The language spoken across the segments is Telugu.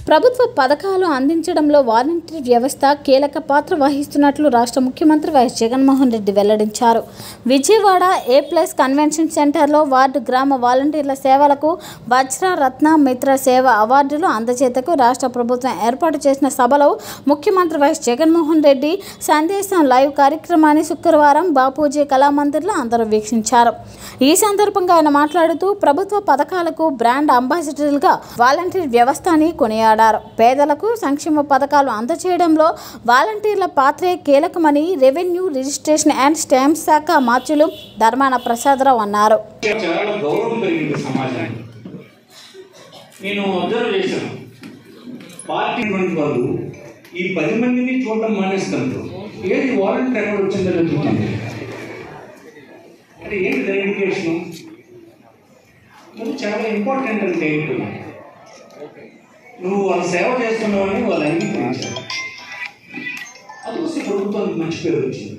ప్రభుత్వ పథకాలు అందించడంలో వాలంటీర్ వ్యవస్థ కీలక పాత్ర వహిస్తున్నట్లు రాష్ట్ర ముఖ్యమంత్రి వైఎస్ జగన్మోహన్ రెడ్డి వెల్లడించారు విజయవాడ ఏ ప్లస్ కన్వెన్షన్ సెంటర్లో వార్డు గ్రామ వాలంటీర్ల సేవలకు వజ్ర రత్న మిత్ర సేవ అవార్డులు అందజేతకు రాష్ట్ర ప్రభుత్వం ఏర్పాటు చేసిన సభలో ముఖ్యమంత్రి వైఎస్ జగన్మోహన్ రెడ్డి సందేశం లైవ్ కార్యక్రమాన్ని శుక్రవారం బాపూజీ కళామందిర్లో అందరూ వీక్షించారు ఈ సందర్భంగా ఆయన మాట్లాడుతూ ప్రభుత్వ పథకాలకు బ్రాండ్ అంబాసిడర్లుగా వాలంటీర్ వ్యవస్థని కొనియాడారు పేదలకు సంక్షేమ పథకాలు అందజేయడంలో వాలంటీర్ల పాత్రే కీలకమని రెవెన్యూ రిజిస్ట్రేషన్ అండ్ స్టాంప్ శాఖ మార్చులు ధర్మాన ప్రసాదరావు అన్నారు చాలా గౌరవం పెరిగింది సమాజానికి నేను అబ్జర్వ్ చేశాను పార్టీ ఉన్నటువంటి వాళ్ళు ఈ పది మందిని చూడటం మానేస్తారు ఏది వాలంటీర్ ఎక్కడ వచ్చిందో వెతుకుతుంది అంటే ఏంటి దాని ఇండికేషన్ అది చాలా ఇంపార్టెంట్ అంటే ఏంటి నువ్వు వాళ్ళ సేవ చేస్తున్నావని వాళ్ళు అంగీకరించారు అది వస్తే ప్రభుత్వానికి మంచి పేరు వచ్చింది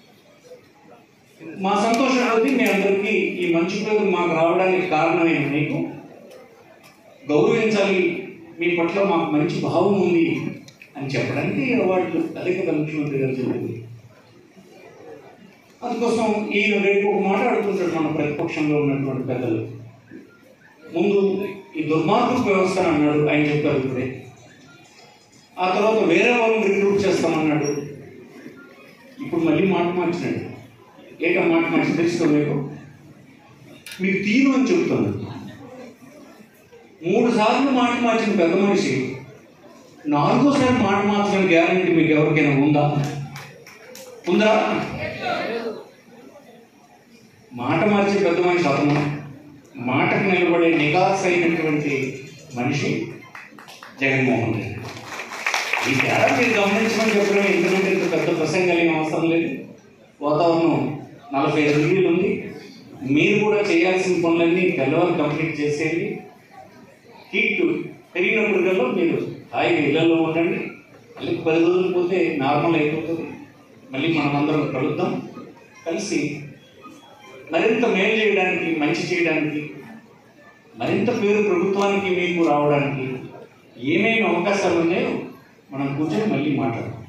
మా సంతోషం కొద్దీ మీ అందరికీ ఈ మంచి పేరు మాకు రావడానికి కారణమైన మీకు గౌరవించాలి మీ పట్ల మాకు మంచి భావం ఉంది అని చెప్పడానికి ఈ అవార్డులు అదే కదా ముఖ్యమంత్రి గారు చెప్పింది అందుకోసం ఈయన రేపు ఒక మాట అడుగుతుంటాడు మన ప్రతిపక్షంలో ఉన్నటువంటి పెద్దలు ముందు ఈ దుర్మార్గపు వ్యవస్థ అని అన్నాడు ఆయన చెప్పారు ఇప్పుడే ఆ తర్వాత వేరే వాళ్ళని రిక్రూట్ చేస్తామన్నాడు ఇప్పుడు మళ్ళీ మాట మార్చినాడు ఏక మాట మార్చి తెలుసుకో మీకు మీకు తీను అని చెబుతున్నాను మూడు సార్లు మాట మార్చిన పెద్ద మనిషి నాలుగోసారి మాట మార్చిన గ్యారంటీ మీకు ఎవరికైనా ఉందా ఉందా మాట మార్చే పెద్ద మనిషి అతను మాటకు నిలబడే నికాస్ అయినటువంటి మనిషి జగన్మోహన్ రెడ్డి ఈ తేడా మీరు గమనించమని చెప్పడం ఎందుకంటే ఇంత పెద్ద ప్రసంగం కలిగిన అవసరం లేదు వాతావరణం నలభై ఐదు డిగ్రీలు ఉంది మీరు కూడా చేయాల్సిన పనులన్నీ తెల్లవారు కంప్లీట్ చేసేయండి హీట్ పెరిగినప్పటికల్లా మీరు హాయిగా ఇళ్లలో ఉండండి మళ్ళీ పది రోజులు పోతే నార్మల్ అయిపోతుంది మళ్ళీ మనం అందరం కలుద్దాం కలిసి మరింత మేలు చేయడానికి మంచి చేయడానికి మరింత పేరు ప్రభుత్వానికి మీకు రావడానికి ఏమేమి అవకాశాలు ఉన్నాయో మనం కూర్చొని మళ్ళీ మాట్లాడదాం